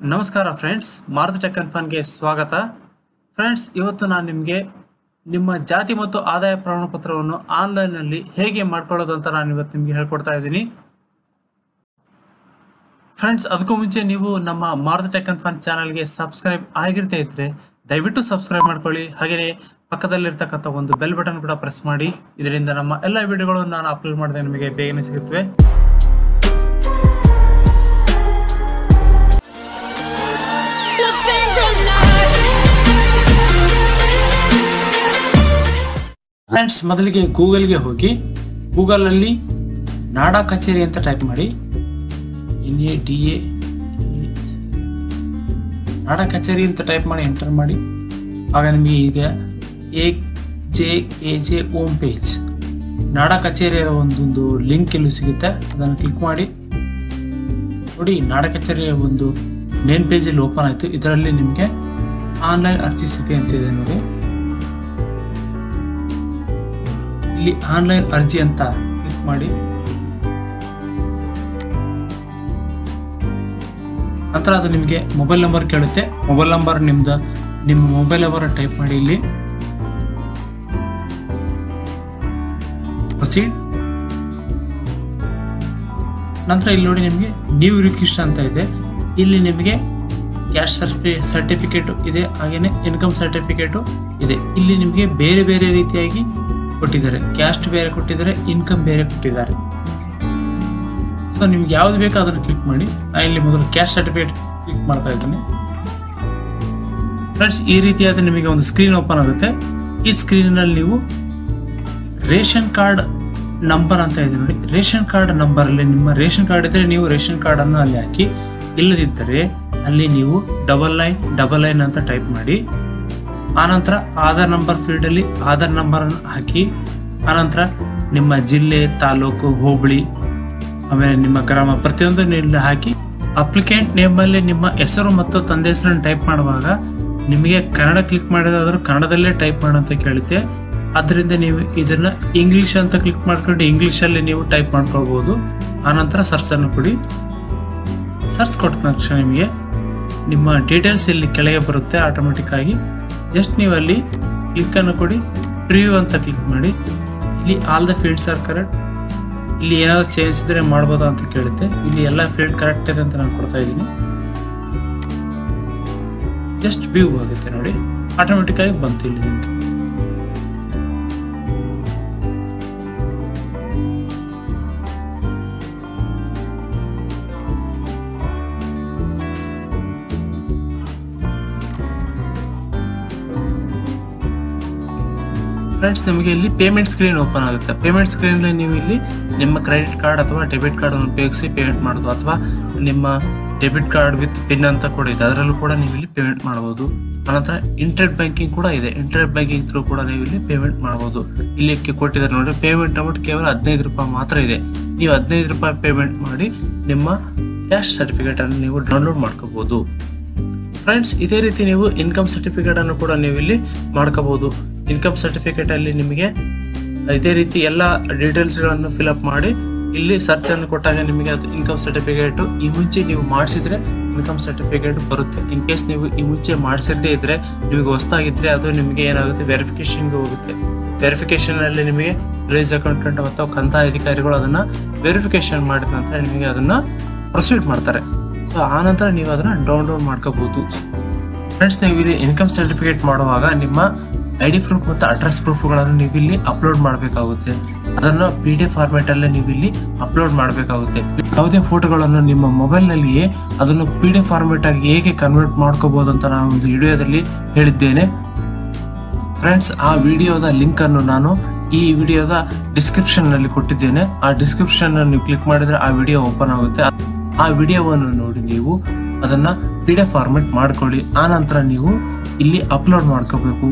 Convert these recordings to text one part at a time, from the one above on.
ನಮಸ್ಕಾರ friends Maruti tech ಕನ್ಫರ್ಮ್ಗೆ ಸ್ವಾಗತ friends ಇವತ್ತು ನಾನು ನಿಮಗೆ ನಿಮ್ಮ ಜಾತಿ ಮತ್ತು ಆದಾಯ ಪ್ರಮಾಣ ಪತ್ರವನ್ನು ಆನ್ಲೈನ್ನಲ್ಲಿ ಹೇಗೆ ಮಾಡ್ಕೊಳ್ಳೋದು ಅಂತ ನಾನು ಇವತ್ತು ನಿಮಗೆ ಹೇಳ್ಕೊಡ್ತಾ ಇದ್ದೀನಿ ಫ್ರೆಂಡ್ಸ್ ಅದಕ್ಕೂ ಮುಂಚೆ ನೀವು ನಮ್ಮ ಮಾರುತಿ ಟೆಕ್ ಕನ್ಫರ್ಮ್ ಚಾನಲ್ಗೆ ಸಬ್ಸ್ಕ್ರೈಬ್ ಆಗಿರ್ತಾ ಇದ್ರೆ ದಯವಿಟ್ಟು ಸಬ್ಸ್ಕ್ರೈಬ್ ಮಾಡ್ಕೊಳ್ಳಿ ಹಾಗೆಯೇ ಪಕ್ಕದಲ್ಲಿರ್ತಕ್ಕಂಥ ಒಂದು ಬೆಲ್ ಬಟನ್ ಕೂಡ ಪ್ರೆಸ್ ಮಾಡಿ ಇದರಿಂದ ನಮ್ಮ ಎಲ್ಲ ವಿಡಿಯೋಗಳು ನಾನು ಅಪ್ಲೋಡ್ ಮಾಡಿದಾಗ ನಿಮಗೆ ಬೇಗನೆ ಸಿಗುತ್ತವೆ ಫ್ರೆಂಡ್ಸ್ ಮೊದಲಿಗೆ ಗೂಗಲ್ಗೆ ಹೋಗಿ ಗೂಗಲಲ್ಲಿ ನಾಡಾ ಕಚೇರಿ ಅಂತ ಟೈಪ್ ಮಾಡಿ N A D A Nada Kacheri ಅಂತ ಟೈಪ್ ಮಾಡಿ ಎಂಟರ್ ಮಾಡಿ ಆಗ ನಿಮಗೆ ಈಗ A J A J home page Nada ಕಚೇರಿಯ ಒಂದೊಂದು ಲಿಂಕ್ ಇಲ್ಲಿ ಸಿಗುತ್ತೆ ಅದನ್ನು ಕ್ಲಿಕ್ ಮಾಡಿ ನೋಡಿ ನಾಡ ಕಚೇರಿಯ ಒಂದು ಮೇನ್ ಪೇಜಲ್ಲಿ ಓಪನ್ ಆಯಿತು ಇದರಲ್ಲಿ ನಿಮಗೆ ಆನ್ಲೈನ್ ಅರ್ಜಿ ಸ್ಥಿತಿ ಅಂತ ಇದೆ ನೋಡಿ ಇಲ್ಲಿ ಆನ್ಲೈನ್ ಅರ್ಜಿ ಅಂತ ಕ್ಲಿಕ್ ಮಾಡಿ ನಂತರ ಅದು ನಿಮಗೆ ಮೊಬೈಲ್ ನಂಬರ್ ಕೇಳುತ್ತೆ ಮೊಬೈಲ್ ನಂಬರ್ ನಿಮ್ದು ನಿಮ್ಮ ಮೊಬೈಲ್ ನಂಬರ್ ಟೈಪ್ ಮಾಡಿ ಇಲ್ಲಿ ಪ್ರೊಸೀಡ್ ನಂತರ ಇಲ್ಲಿ ನೋಡಿ ನಿಮಗೆ ನ್ಯೂ ರಿಕ್ವಿಸ್ಟ್ ಅಂತ ಇದೆ ಇಲ್ಲಿ ನಿಮಗೆ ಕ್ಯಾಶ್ ಸರ್ಟಿಫಿ ಸರ್ಟಿಫಿಕೇಟ್ ಇದೆ ಹಾಗೇನೆ ಇನ್ಕಮ್ ಸರ್ಟಿಫಿಕೇಟು ಇದೆ ಇಲ್ಲಿ ನಿಮಗೆ ಬೇರೆ ಬೇರೆ ರೀತಿಯಾಗಿ ಕೊಟ್ಟಿದ್ದಾರೆ ಕ್ಯಾಸ್ಟ್ ಬೇರೆ ಕೊಟ್ಟಿದ್ದಾರೆ ಇನ್ಕಮ್ ಬೇರೆ ಕೊಟ್ಟಿದ್ದಾರೆ ಸೊ ನಿಮ್ಗೆ ಯಾವ್ದು ಬೇಕೋ ಅದನ್ನು ಕ್ಲಿಕ್ ಮಾಡಿ ನಾನು ಇಲ್ಲಿ ಮೊದಲು ಕ್ಯಾಶ್ ಸರ್ಟಿಫಿಕೇಟ್ ಕ್ಲಿಕ್ ಮಾಡ್ತಾ ಇದ್ದೀನಿ ಫ್ರೆಂಡ್ಸ್ ಈ ರೀತಿಯಾದ ನಿಮಗೆ ಒಂದು ಸ್ಕ್ರೀನ್ ಓಪನ್ ಆಗುತ್ತೆ ಈ ಸ್ಕ್ರೀನಲ್ಲಿ ನೀವು ರೇಷನ್ ಕಾರ್ಡ್ ನಂಬರ್ ಅಂತ ಇದೆ ನೋಡಿ ರೇಷನ್ ಕಾರ್ಡ್ ನಂಬರ್ ಅಲ್ಲಿ ನಿಮ್ಮ ರೇಷನ್ ಕಾರ್ಡ್ ಇದ್ರೆ ನೀವು ರೇಷನ್ ಕಾರ್ಡ್ ಅನ್ನು ಅಲ್ಲಿ ಹಾಕಿ ಇಲ್ಲದಿದ್ದರೆ ಅಲ್ಲಿ ನೀವು ಡಬಲ್ ಲೈನ್ ಡಬಲ್ ಲೈನ್ ಅಂತ ಟೈಪ್ ಮಾಡಿ ಆನಂತರ ಆಧಾರ್ ನಂಬರ್ ಫೀಲ್ಡ್ ಅಲ್ಲಿ ಆಧಾರ್ ನಂಬರ್ ಅನ್ನು ಹಾಕಿ ಆನಂತರ ನಿಮ್ಮ ಜಿಲ್ಲೆ ತಾಲೂಕು ಹೋಬಳಿ ಆಮೇಲೆ ನಿಮ್ಮ ಗ್ರಾಮ ಪ್ರತಿಯೊಂದು ಇಲ್ಲಿ ಹಾಕಿ ಅಪ್ಲಿಕೆಂಟ್ ನೇಮ್ ಅಲ್ಲಿ ನಿಮ್ಮ ಹೆಸರು ಮತ್ತು ತಂದೆ ಹೆಸರನ್ನು ಟೈಪ್ ಮಾಡುವಾಗ ನಿಮಗೆ ಕನ್ನಡ ಕ್ಲಿಕ್ ಮಾಡಿದಾದ್ರೂ ಕನ್ನಡದಲ್ಲೇ ಟೈಪ್ ಮಾಡಂತ ಕೇಳುತ್ತೆ ಅದರಿಂದ ನೀವು ಇದನ್ನ ಇಂಗ್ಲಿಷ್ ಅಂತ ಕ್ಲಿಕ್ ಮಾಡ್ಕೊಂಡು ಇಂಗ್ಲಿಷ್ ಅಲ್ಲಿ ನೀವು ಟೈಪ್ ಮಾಡ್ಕೊಳ್ಬಹುದು ಆನಂತರ ಸರ್ಚ್ ಅನ್ನು ಕೊಡಿ ಸರ್ಚ್ ಕೊಟ್ಟ ತಕ್ಷಣ ನಿಮಗೆ ನಿಮ್ಮ ಡೀಟೇಲ್ಸ್ ಇಲ್ಲಿ ಕೆಳಗೆ ಬರುತ್ತೆ ಆಟೋಮೆಟಿಕ್ ಆಗಿ ಜಸ್ಟ್ ನೀವು ಅಲ್ಲಿ ಕ್ಲಿಕ್ ಅನ್ನು ಕೊಡಿ ಪ್ರಿವ್ಯೂ ಅಂತ ಕ್ಲಿಕ್ ಮಾಡಿ ಇಲ್ಲಿ all the fields are correct ಇಲ್ಲಿ ಏನಾದ್ರು ಚೇಂಜ್ ಇದ್ರೆ ಮಾಡ್ಬೋದಾ ಅಂತ ಕೇಳುತ್ತೆ ಇಲ್ಲಿ ಎಲ್ಲ ಫೀಲ್ಡ್ ಕರೆಕ್ಟ್ ಇದೆ ಅಂತ ನಾನು ಕೊಡ್ತಾ ಇದ್ದೀನಿ ಜಸ್ಟ್ ವ್ಯೂ ಆಗುತ್ತೆ ನೋಡಿ ಆಟೋಮೆಟಿಕ್ ಆಗಿ ಬಂತು ಇಲ್ಲಿ ನಿಮಗೆ ಫ್ರೆಂಡ್ಸ್ ನಿಮಗೆ ಇಲ್ಲಿ ಪೇಮೆಂಟ್ ಸ್ಕ್ರೀನ್ ಓಪನ್ ಆಗುತ್ತೆ ಪೇಮೆಂಟ್ ಸ್ಕ್ರೀನ್ ನೀವು ಇಲ್ಲಿ ನಿಮ್ಮ ಕ್ರೆಡಿಟ್ ಕಾರ್ಡ್ ಅಥವಾ ಡೆಬಿಟ್ ಕಾರ್ಡ್ ಅನ್ನು ಉಪಯೋಗಿಸಿ ಪೇಮೆಂಟ್ ಮಾಡೋದು ಅಥವಾ ನಿಮ್ಮ ಡೆಬಿಟ್ ಕಾರ್ಡ್ ವಿತ್ ಪಿನ್ ಅಂತ ಕೂಡ ಇದೆ ಅದರಲ್ಲೂ ಕೂಡ ನೀವು ಇಲ್ಲಿ ಪೇಮೆಂಟ್ ಮಾಡಬಹುದು ಅನಂತರ ಇಂಟರ್ನೆಟ್ ಬ್ಯಾಂಕಿಂಗ್ ಕೂಡ ಇದೆ ಇಂಟರ್ನೆಟ್ ಬ್ಯಾಂಕಿಂಗ್ ಥ್ರೂ ಕೂಡ ನೀವು ಇಲ್ಲಿ ಪೇಮೆಂಟ್ ಮಾಡಬಹುದು ಇಲ್ಲಿ ಕೊಟ್ಟಿದ್ದಾರೆ ನೋಡಿ ಪೇಮೆಂಟ್ ಅಮೌಂಟ್ ಕೇವಲ ಹದಿನೈದು ರೂಪಾಯಿ ಮಾತ್ರ ಇದೆ ನೀವು ಹದಿನೈದು ರೂಪಾಯಿ ಪೇಮೆಂಟ್ ಮಾಡಿ ನಿಮ್ಮ ಕ್ಯಾಶ್ ಸರ್ಟಿಫಿಕೇಟ್ ಅನ್ನು ನೀವು ಡೌನ್ಲೋಡ್ ಮಾಡ್ಕೋಬಹುದು ಫ್ರೆಂಡ್ಸ್ ಇದೇ ರೀತಿ ನೀವು ಇನ್ಕಮ್ ಸರ್ಟಿಫಿಕೇಟ್ ಅನ್ನು ಕೂಡ ನೀವು ಇಲ್ಲಿ ಮಾಡ್ಕೋಬಹುದು ಇನ್ಕಮ್ ಸರ್ಟಿಫಿಕೇಟ್ ಅಲ್ಲಿ ನಿಮಗೆ ಇದೇ ರೀತಿ ಎಲ್ಲ ಡೀಟೇಲ್ಸ್ ಗಳನ್ನು ಫಿಲ್ ಮಾಡಿ ಇಲ್ಲಿ ಸರ್ಚ್ ಅನ್ನು ಕೊಟ್ಟಾಗ ನಿಮಗೆ ಅದು ಇನ್ಕಮ್ ಸರ್ಟಿಫಿಕೇಟ್ ಈ ಮುಂಚೆ ನೀವು ಮಾಡಿಸಿದ್ರೆ ಇನ್ಕಮ್ ಸರ್ಟಿಫಿಕೇಟ್ ಬರುತ್ತೆ ಇನ್ ಕೇಸ್ ನೀವು ಈ ಮುಂಚೆ ಮಾಡಿಸಿರ್ದೇ ಇದ್ರೆ ನಿಮಗೆ ಹೊಸದಾಗಿದ್ರೆ ಅದು ನಿಮಗೆ ಏನಾಗುತ್ತೆ ವೆರಿಫಿಕೇಶನ್ಗೆ ಹೋಗುತ್ತೆ ವೆರಿಫಿಕೇಶನ್ ಅಲ್ಲಿ ನಿಮಗೆ ರಿಲೀಸ್ ಅಕೌಂಟೆಂಟ್ ಅಥವಾ ಕಂದಾಯ ಅಧಿಕಾರಿಗಳು ಅದನ್ನ ವೆರಿಫಿಕೇಶನ್ ಮಾಡಿದ ನಂತರ ನಿಮಗೆ ಅದನ್ನ ಪ್ರೊಸೀಡ್ ಮಾಡ್ತಾರೆ ಸೊ ಆ ನಂತರ ನೀವು ಅದನ್ನ ಡೌನ್ಲೋಡ್ ಮಾಡ್ಕೋಬಹುದು ಫ್ರೆಂಡ್ಸ್ ನೀವು ಇಲ್ಲಿ ಇನ್ಕಮ್ ಸರ್ಟಿಫಿಕೇಟ್ ಮಾಡುವಾಗ ನಿಮ್ಮ ಐ ಡಿ ಪ್ರೂಫ್ ಮತ್ತು ಅಡ್ರೆಸ್ ಪ್ರೂಫ್ಗಳನ್ನು ನೀವು ಇಲ್ಲಿ ಅಪ್ಲೋಡ್ ಮಾಡಬೇಕಾಗುತ್ತೆ ಅದನ್ನು ಪಿ ಡಿ ಫಾರ್ಮೆಟ್ ಅಲ್ಲೇ ನೀವು ಇಲ್ಲಿ ಅಪ್ಲೋಡ್ ಮಾಡಬೇಕಾಗುತ್ತೆ ಯಾವುದೇ ಫೋಟೋಗಳನ್ನು ನಿಮ್ಮ ಮೊಬೈಲ್ ನಲ್ಲಿಯೇ ಅದನ್ನು ಪಿ ಡಿ ಫಾರ್ಮೆಟ್ ಆಗಿ ಹೇಗೆ ಕನ್ವರ್ಟ್ ಮಾಡ್ಕೋಬಹುದು ಅಂತ ನಾನು ಒಂದು ವಿಡಿಯೋದಲ್ಲಿ ಹೇಳಿದ್ದೇನೆ ಫ್ರೆಂಡ್ಸ್ ಆ ವಿಡಿಯೋದ ಲಿಂಕ್ ಅನ್ನು ನಾನು ಈ ವಿಡಿಯೋದ ಡಿಸ್ಕ್ರಿಪ್ಷನ್ ನಲ್ಲಿ ಕೊಟ್ಟಿದ್ದೇನೆ ಆ ಡಿಸ್ಕ್ರಿಪ್ಷನ್ ನೀವು ಕ್ಲಿಕ್ ಮಾಡಿದ್ರೆ ಆ ವಿಡಿಯೋ ಓಪನ್ ಆಗುತ್ತೆ ಆ ವಿಡಿಯೋವನ್ನು ನೋಡಿ ನೀವು ಅದನ್ನ ಪಿ ಡಿ ಫಾರ್ಮೆಟ್ ಮಾಡ್ಕೊಳ್ಳಿ ಆ ನಂತರ ನೀವು ಇಲ್ಲಿ ಅಪ್ಲೋಡ್ ಮಾಡ್ಕೋಬೇಕು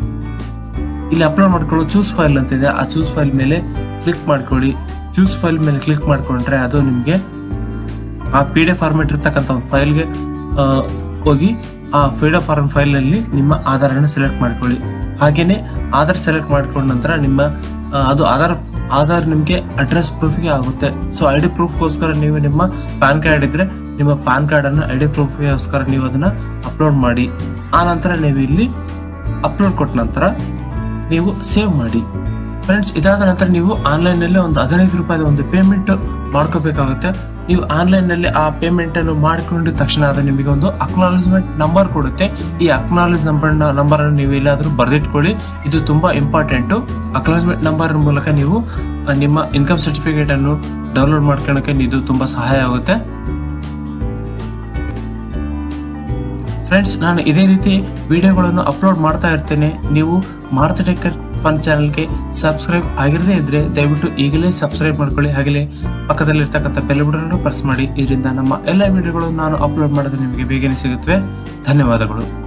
ಇಲ್ಲಿ ಅಪ್ಲೋಡ್ ಮಾಡ್ಕೊಳ್ಳೋ ಚೂಸ್ ಫೈಲ್ ಅಂತ ಇದೆ ಆ ಚೂಸ್ ಫೈಲ್ ಮೇಲೆ ಕ್ಲಿಕ್ ಮಾಡ್ಕೊಳ್ಳಿ ಚೂಸ್ ಫೈಲ್ ಮೇಲೆ ಕ್ಲಿಕ್ ಮಾಡ್ಕೊಂಡ್ರೆ ಅದು ನಿಮಗೆ ಆ ಪಿ ಡಿ ಫಾರ್ಮೆಟ್ ಇರ್ತಕ್ಕಂಥ ಒಂದು ಫೈಲ್ಗೆ ಹೋಗಿ ಆ ಪಿ ಡಿ ಫಾರ್ಮ್ ಫೈಲಲ್ಲಿ ನಿಮ್ಮ ಆಧಾರನ ಸೆಲೆಕ್ಟ್ ಮಾಡ್ಕೊಳ್ಳಿ ಹಾಗೇನೆ ಆಧಾರ್ ಸೆಲೆಕ್ಟ್ ಮಾಡ್ಕೊಂಡ ನಂತರ ನಿಮ್ಮ ಆ, ಅದು ಆಧಾರ್ ಆಧಾರ್ ನಿಮಗೆ ಅಡ್ರೆಸ್ ಪ್ರೂಫ್ಗೆ ಆಗುತ್ತೆ ಸೊ ಐ ಡಿ ಪ್ರೂಫ್ಗೋಸ್ಕರ ನೀವು ನಿಮ್ಮ ಪ್ಯಾನ್ ಕಾರ್ಡ್ ಇದ್ರೆ ನಿಮ್ಮ ಪಾನ್ ಕಾರ್ಡ್ ಅನ್ನು ಐ ಡಿ ಪ್ರೂಫ್ಗೋಸ್ಕರ ನೀವು ಅದನ್ನ ಅಪ್ಲೋಡ್ ಮಾಡಿ ಆ ನಂತರ ನೀವು ಇಲ್ಲಿ ಅಪ್ಲೋಡ್ ಕೊಟ್ಟ ನಂತರ ನೀವು ಸೇವ್ ಮಾಡಿ ಫ್ರೆಂಡ್ಸ್ ಇದಾದ ನಂತರ ನೀವು ಆನ್ಲೈನ್ ನಲ್ಲಿ ಒಂದು ಹದಿನೈದು ರೂಪಾಯಿ ಒಂದು ಪೇಮೆಂಟ್ ಮಾಡ್ಕೋಬೇಕಾಗುತ್ತೆ ನೀವು ಆನ್ಲೈನ್ ನಲ್ಲಿ ಆ ಪೇಮೆಂಟ್ ಅನ್ನು ಮಾಡಿಕೊಂಡಿದ ತಕ್ಷಣ ಅದು ನಿಮಗೆ ಒಂದು ಅಕ್ನಾಲಜ್ಮೆಂಟ್ ನಂಬರ್ ಕೊಡುತ್ತೆ ಈ ಅಕ್ನಾಲಜ್ ನಂಬರ್ ನಂಬರ್ ಅನ್ನು ನೀವು ಎಲ್ಲಾದ್ರೂ ಬರೆದಿಟ್ಕೊಳ್ಳಿ ಇದು ತುಂಬಾ ಇಂಪಾರ್ಟೆಂಟ್ ಅಕ್ನಾಲಜ್ಮೆಂಟ್ ನಂಬರ್ ಮೂಲಕ ನೀವು ಆ, ನಿಮ್ಮ ಇನ್ಕಮ್ ಸರ್ಟಿಫಿಕೇಟ್ ಅನ್ನು ಡೌನ್ಲೋಡ್ ಮಾಡ್ಕೊಳ್ಳೋಕೆ ಇದು ತುಂಬಾ ಸಹಾಯ ಆಗುತ್ತೆ ಫ್ರೆಂಡ್ಸ್ ನಾನು ಇದೇ ರೀತಿ ವಿಡಿಯೋಗಳನ್ನು ಅಪ್ಲೋಡ್ ಮಾಡ್ತಾ ಇರ್ತೇನೆ ನೀವು ಮಾರುತಿ ಟೆಕ್ಕರ್ ಫನ್ ಚಾನಲ್ಗೆ ಸಬ್ಸ್ಕ್ರೈಬ್ ಆಗಿರದೇ ಇದ್ರೆ ದಯವಿಟ್ಟು ಈಗಲೇ ಸಬ್ಸ್ಕ್ರೈಬ್ ಮಾಡ್ಕೊಳ್ಳಿ ಹಾಗೆಯೇ ಪಕ್ಕದಲ್ಲಿರ್ತಕ್ಕಂಥ ಬೆಲ್ ಬಟನ್ ಪ್ರೆಸ್ ಮಾಡಿ ಇದರಿಂದ ನಮ್ಮ ಎಲ್ಲ ವಿಡಿಯೋಗಳು ನಾನು ಅಪ್ಲೋಡ್ ಮಾಡಿದ್ರೆ ನಿಮಗೆ ಬೇಗನೆ ಸಿಗುತ್ತವೆ ಧನ್ಯವಾದಗಳು